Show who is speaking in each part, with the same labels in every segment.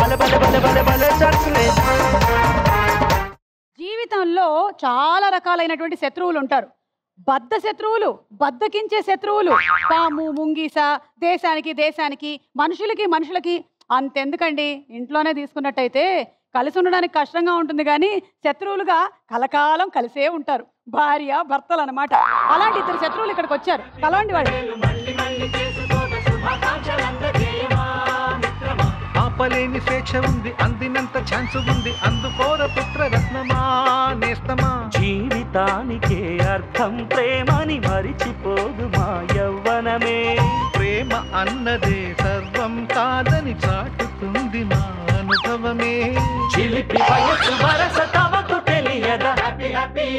Speaker 1: భలే భలే భలే భలే భలే ఛాన్సులే
Speaker 2: జీవితంలో చాలా రకాలైనటువంటి శత్రువులు ఉంటారు బద్ధ శత్రువులు బద్దకించే శత్రువులు పాము ముంగీస దేశానికి దేశానికి మనుషులకి మనుషులకి అంతెందుకండి ఇంట్లోనే తీసుకున్నట్టయితే కలిసి ఉండడానికి కష్టంగా ఉంటుంది కానీ శత్రువులుగా కలకాలం కలిసే ఉంటారు భార్య భర్తలు అన్నమాట అలాంటి ఇద్దరు శత్రువులు ఇక్కడికి వచ్చారు కలవండి వాళ్ళు
Speaker 3: ఆపలేని స్వేచ్ఛ ఉంది అందినంత ఛాన్స్ ఉంది అందుకోర పుత్ర రత్నమా నేస్తమా
Speaker 1: జీవితానికే అర్థం ప్రేమని మరిచిపోదు మా యవ్వనమే
Speaker 3: ప్రేమ అన్నదే సర్వం కాదని చాటుతుంది మా అనుభవమే
Speaker 1: చిలిపి వయసు వరస తమకు తెలియదా happy happy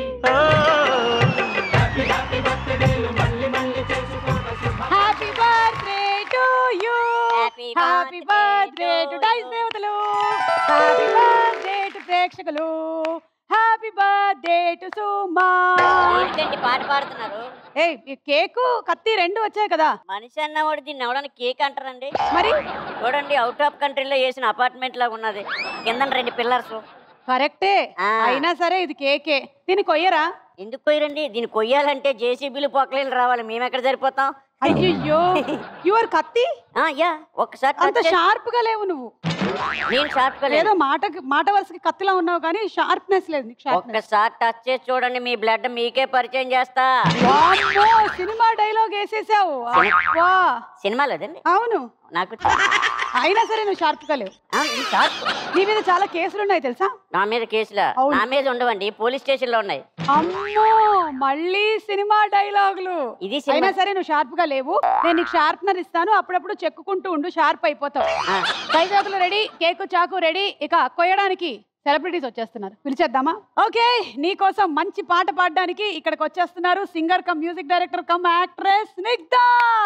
Speaker 2: happy birthday to you happy birthday to డైస్ దేవతలు హ్యాపీ బర్త్డే టు ప్రేక్షకులు హ్యాపీ బర్త్డే టు సుమా
Speaker 4: ఏంటండి పాట పాడుతున్నారు
Speaker 2: ఏయ్ ఈ కేకు కత్తి రెండు వచ్చాయి కదా
Speaker 4: మనిషి అన్నవాడు దీన్ని ఎవడన్నా కేక్ అంటారండి
Speaker 2: మరి
Speaker 4: చూడండి అవుట్ ఆఫ్ కంట్రీలో వేసిన అపార్ట్మెంట్ లాగా ఉన్నది కింద రెండు పిల్లర్స్
Speaker 2: కరెక్టే
Speaker 4: ఆ.
Speaker 2: అయినా సరే ఇది కేకే దీన్ని కొయ్యరా
Speaker 4: ఎందుకు పోయిరండి దీన్ని కొయ్యాలంటే జేసీబీలు పొక్కలేలు రావాలి మేము ఎక్కడ సరిపోతాం
Speaker 2: అయ్యో యువర్ కత్తి
Speaker 4: ఆ, యా ఒక్కసారి
Speaker 2: అంత
Speaker 4: touch చేసి-
Speaker 2: షార్ప్ గా లేవు నువ్వు
Speaker 4: నేను షార్ప్ గా
Speaker 2: ఏదో
Speaker 4: లేదు
Speaker 2: మాట మాట వరుసకి కత్తిలా ఉన్నావు కానీ షార్ప్నెస్ లేదు నీకు sharpness.
Speaker 4: ఒక్కసారి టచ్ చేసి చూడండి మీ బ్లడ్ మీకే పరిచయం చేస్తా
Speaker 2: వామ్మో, సినిమా డైలాగ్ వేసేసావు అబ్బా.
Speaker 4: సినిమాలో అదండి
Speaker 2: అవును
Speaker 4: నాకు
Speaker 2: అయినా సరే నువ్వు షార్ప్ గా లేవు
Speaker 4: ఆ, ఇది షార్ప్
Speaker 2: నీ మీద చాలా కేసులు ఉన్నాయి తెలుసా
Speaker 4: నా మీద కేసులా
Speaker 2: అవును.
Speaker 4: నా మీద ఉండవండి పోలీస్ స్టేషన్ లో ఉన్నాయి
Speaker 2: అమ్మో మళ్ళీ సినిమా డైలాగులు
Speaker 4: ఇది సినిమా.
Speaker 2: అయినా సరే నువ్వు షార్ప్ గా లేవు నేను నీకు షార్ప్నర్ ఇస్తాను అప్పుడప్పుడు చెక్కుకుంటూ ఉండు షార్ప్ అయిపోతావు
Speaker 4: ఆ.
Speaker 2: దైజాకులు రెడీ కేకు చాకు రెడీ ఇక కొయ్యడానికి సెలబ్రిటీస్ వచ్చేస్తున్నారు పిలిచేద్దామా ఓకే నీ కోసం మంచి పాట పాడడానికి ఇక్కడికి వచ్చేస్తున్నారు singer cum music director cum actress నిగ్దా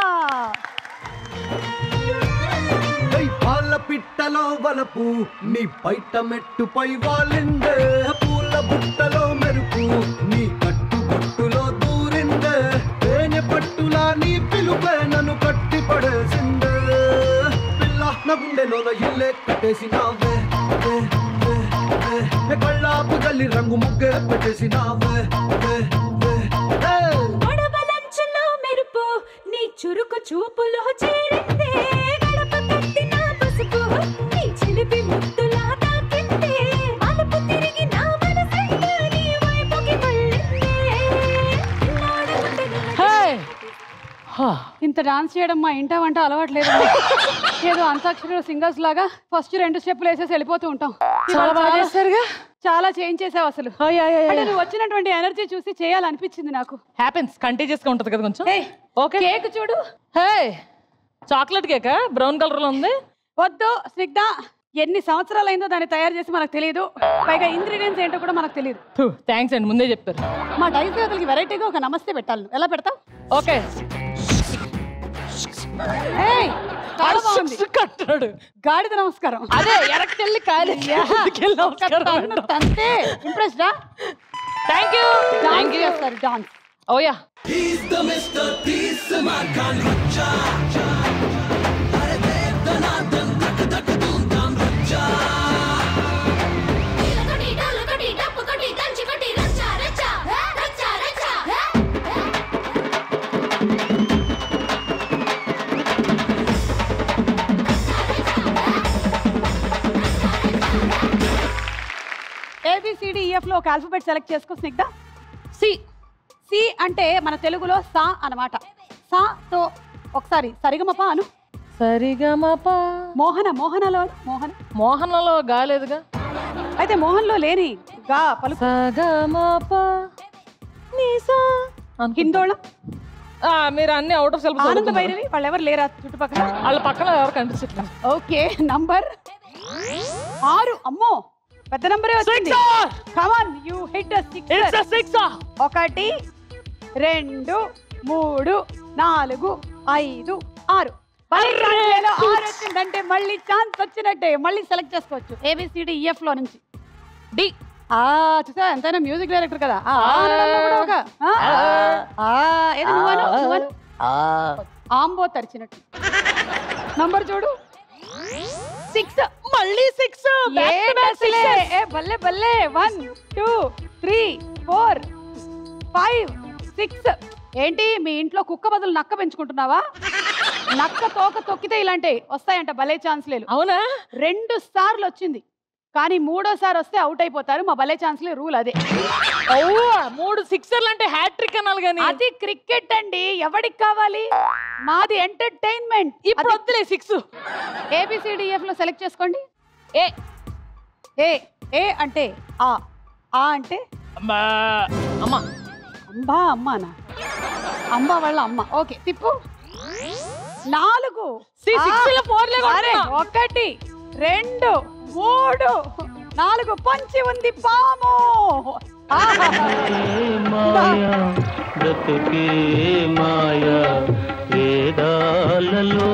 Speaker 5: కై పాల పిట్టలో వలపు నీ బయట మెట్టుపై వాలిందే పూల బుట్టలో మెరుపు నీ కట్టు బొట్టులో దూరిందే తేనె పట్టులా నీ పిలుపే నన్ను కట్టి పడేసిందే పిల్ల నా గుండెలోన ఇల్లే కట్టేసినావే వే, వే, వే. ఏ కళ్ళాపు గల్లి రంగు ముగ్గే పెట్టేసినావే వే, వే, వే.
Speaker 6: గొడవలంచులో మెరుపు నీ చురుకు చూపులో చేరిందే గడప తట్టిన పసుపు నీ చిలిపి ముద్దులా తాకిందే మలుపు తిరిగి నా మనసంతా నీ వైపుకి మళ్ళిందే పిల్లాడి గుండె
Speaker 2: ఇంత డాన్స్ చేయడం మా ఇంట వంట అలవాట్లేదు ఏదో అంతాక్షరి సింగర్స్ లాగా ఫస్ట్ రెండు స్టెప్పులు వేసేసి వెళ్ళిపోతూ ఉంటాం
Speaker 7: చాలా బాగా
Speaker 2: చాలా-
Speaker 7: చేస్తారుగా
Speaker 2: చాలా చేయించేసావు అసలు అంటే నువ్వు వచ్చినటువంటి ఎనర్జీ చూసి చేయాలనిపించింది నాకు
Speaker 7: హ్యాపెన్స్ కంటేజియస్ గా ఉంటది కదా కొంచెం
Speaker 2: ఏయ్,
Speaker 7: ఓకే
Speaker 2: కేక్ చూడు
Speaker 7: hey chocolate cake brown colour లో ఉంది
Speaker 2: వద్దు స్నిగ్ధ ఎన్ని సంవత్సరాలు అయిందో దాన్ని తయారు చేసి మనకు తెలియదు పైగా ఇంగ్రీడియంట్స్ ఏంటో కూడా మనకు తెలియదు
Speaker 7: థ్యాంక్స్ అండి ముందే చెప్పారు
Speaker 2: మా డైస్ దేవతలకి వెరైటీగా ఒక నమస్తే పెట్టాలి నువ్వు. ఎలా పెడతావు
Speaker 7: ఓకే
Speaker 2: ఏయ్, చాలా బాగుంది
Speaker 7: కట్టాడు
Speaker 2: గాడిద నమస్కారం
Speaker 7: అదే ఎరక్కెళ్ళి కాలి
Speaker 2: తంతే ఇంప్రెస్ డా
Speaker 7: థ్యాంక్ యూ
Speaker 2: డాన్స్ చేస్తారు డాన్స్
Speaker 7: ఓయా
Speaker 6: కొట్టి డోలు కొట్టి డప్పు కొట్టి దంచి కొట్టి రచ్చా రచ్చా రచ్చా రచ్చా
Speaker 2: ఏబిసిడిఎఫ్ లో ఒక ఆల్ఫాబెట్ సెలెక్ట్ చేసుకో స్నిగ్ధ
Speaker 7: సి
Speaker 2: సి అంటే మన తెలుగులో సా అన్నమాట సా తో ఒకసారి సరిగమప అను
Speaker 7: సరిగమప
Speaker 2: మోహన మోహనలో అను. మోహన
Speaker 7: మోహనలో గాలేదుగా
Speaker 2: అయితే మోహన్లో లేని గా పలుకు
Speaker 7: సగమప నీసా అనుకుంటా.
Speaker 2: హిందోళం
Speaker 7: ఆ, మీరు అన్ని అవుట్ ఆఫ్ సిలబస్
Speaker 2: ఆనంద భైరవి వాళ్ళు ఎవరు లేరా చుట్టుపక్కల
Speaker 7: వాళ్ళ పక్కన ఎవరు కనిపించట్లేదు
Speaker 2: ఓకే నంబర్ ఆరు అమ్మో పెద్ద నంబరే వచ్చింది
Speaker 7: Sixer!
Speaker 2: Come on you hit
Speaker 7: It's a sixer!
Speaker 2: ఒకటి రెండు మూడు నాలుగు ఐదు ఆరు మళ్ళీ ఛాన్స్ లేదు. ఆరు వచ్చిందంటే మళ్ళీ ఛాన్స్ వచ్చినట్టే మళ్ళీ సెలెక్ట్ చేసుకోవచ్చు ఏబిసిడి ఈఎఫ్ లో నుంచి
Speaker 7: డి
Speaker 2: ఆ చూసా ఎంతైనా మ్యూజిక్ డైరెక్టర్ కదా ఆ, ఆ అనడంలో కూడా ఒక, ఆ, ఆ, ఏది నువ్వను నువ్వను ఆంబో తరిచినట్టు నంబర్ చూడు సిక్స్
Speaker 7: మళ్ళీ సిక్స్
Speaker 2: ఏంటసలే ఏ బల్లే బల్లే one two three four five six ఏంటి మీ ఇంట్లో కుక్క బదులు నక్క పెంచుకుంటున్నావా నక్క తోక తొక్కితే ఇలాంటివి వస్తాయంట భలే ఛాన్స్ లేదు
Speaker 7: అవునా
Speaker 2: రెండు సార్లు వచ్చింది కానీ మూడోసారి వస్తే అవుట్ అయిపోతారు మా భలే ఛాన్స్ రూల్ అదే
Speaker 7: అవ్వా మూడు సిక్సర్లు అంటే హ్యాట్రిక్ అనాలి కానీ
Speaker 2: అది క్రికెట్ అండి ఎవరికి కావాలి మాది ఎంటర్టైన్మెంట్
Speaker 7: ఇప్పుడు వద్దులే సిక్స్
Speaker 2: ఏబిసిడిఎఫ్ లో సెలెక్ట్ చేసుకోండి
Speaker 7: ఏ
Speaker 2: ఏ ఏ అంటే ఆ ఆ అంటే
Speaker 7: అమ్మా అమ్మా
Speaker 2: అంబా అమ్మానా అంబా వాళ్ళ అమ్మ ఓకే తిప్పు నాలుగు
Speaker 7: See, six
Speaker 2: ఆ,
Speaker 7: లో four లే
Speaker 2: అరే,
Speaker 7: కొడుతున్నా.
Speaker 2: ఒకటి రెండు మూడు నాలుగు పంచి ఉంది పాము ఆహా.
Speaker 1: మాయా బ్రతుకే మాయా వేదాలలో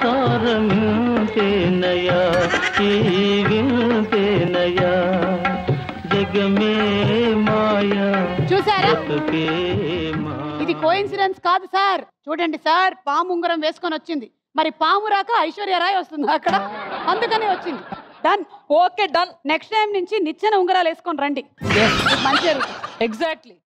Speaker 1: సారమితేనయా ఈ వింతేనయా జగమే మాయా
Speaker 2: చూసారా
Speaker 1: బ్రతుకే మాయా
Speaker 2: ఇది కోఇన్సిడెన్స్ కాదు సార్ చూడండి సార్ పాము ఉంగరం వేసుకొని వచ్చింది మరి పాము రాక ఐశ్వర్యరాయ్ వస్తుంది అక్కడ అందుకని వచ్చింది done
Speaker 7: okay done
Speaker 2: next time నుంచి నిచ్చెన ఉంగరాలు వేసుకొని రండి మంచి జరుగుతుంది
Speaker 7: ఎగ్జాక్ట్లీ